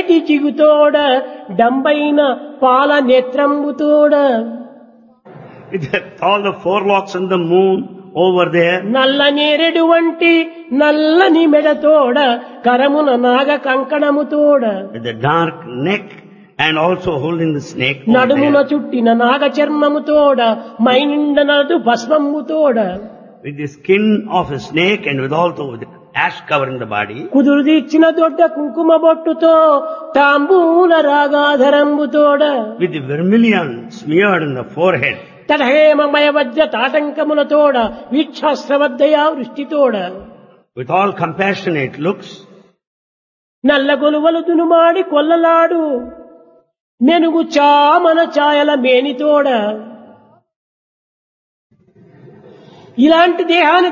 చేతి చిగుతోడ డంబైన పాల నేత్రంబుతోడ With all the forelocks and the moon over there, నల్ల నేరెడు వంటి నల్లని మెడతోడ కరమున నాగ కంకణముతోడ with the dark neck and also holding the snake over నడుమున there, చుట్టిన నాగ చర్మముతోడ మైనిండనదు భస్మముతోడ with the skin of a snake and with also with ash covering the body, కుదురు తీర్చిన దొడ్డ కుంకుమ బొట్టుతో తాంబూల రాగాధరంబుతోడ with the vermilion smeared in the forehead, తడహేమమయ వద్య తాటంకములతోడ వీక్షాస్త్రవద్దయా వృష్టితోడ with all compassionate looks, నల్ల గొలువలు దునుమాడి కొల్లలాడు మెనుగు చామన ఛాయల మేనితోడ ఇలాంటి దేహాన్ని